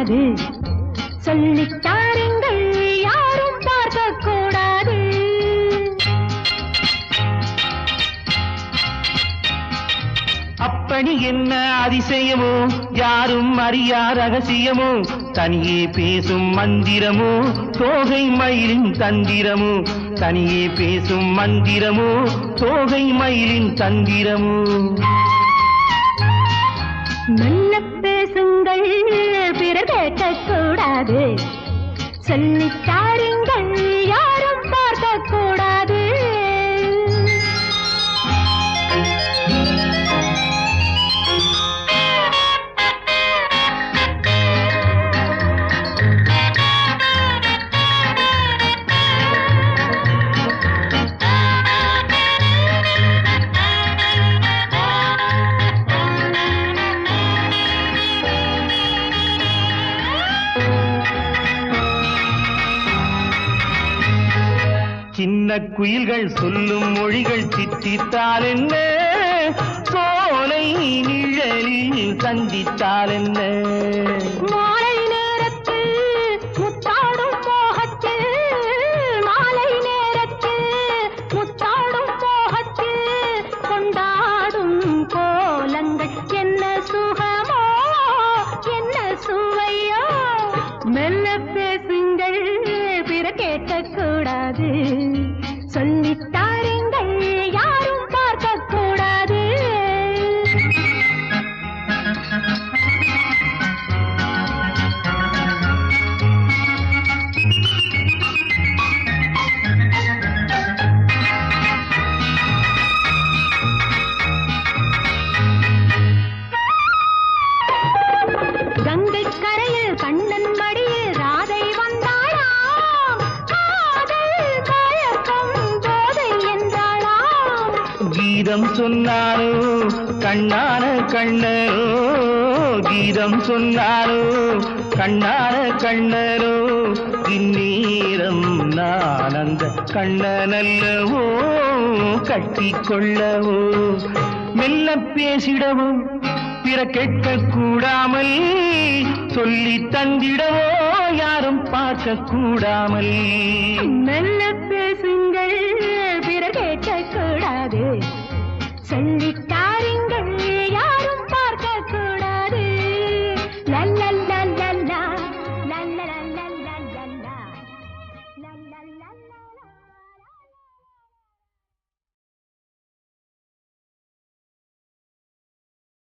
கூடாது சொல்லித் தாருங்கள் யாரும் பார்க்க கூடாது அப்படி என்ன அதிசயமோ யாரும் அறியா ரகசியமோ தனியே பேசும் மந்திரமோ தோகை மயிலின் தந்திரமோ தனியே பேசும் மந்திரமோ தோகை மயிலின் தந்திரமோ மெல்ல பேசுங்கள் பிறர் கேட்க கூடாது சொல்லித் தாருங்கள் யாரும் பார்க்க கூடாது சின்ன குயில்கள் சொல்லும் மொழிகள் சித்தித்தால் என்ன சோலை நிழலில் சந்தித்தால் என்ன மாலை நேரத்தில் முத்தாடும் மோகத்தில் மாலை நேரத்தில் முத்தாடும் மோகத்தில் கொண்டாடும் கோலங்கள் என்ன சுகமோ என்ன சுவையோ மெல்ல பேசுங்கள் பிற கேட்கக்கூடாது சொல்லித் தாருங்கள் யாரும் பார்க்க கூடாது கங்கை கரையில் கண்ணன் மடியில் ராதை வந்தாளாம் காதல் கயக்கம் போதை என்றாளாம் கீதம் சொன்னாரோ கண்ணான கண்ணரோ கீதம் சொன்னாரோ கண்ணான கண்ணரோ இந்நேரம் நான் அந்த கண்ணனல்லவோ கட்டிக்கொள்ளவோ மெல்ல பேசிடவோ பிற கேட்க கூடாமல் சொல்லி தந்திடவோ யாரும் பார்க்க கூடாமல் மெல்ல பேசுங்கள் பிற கேட்க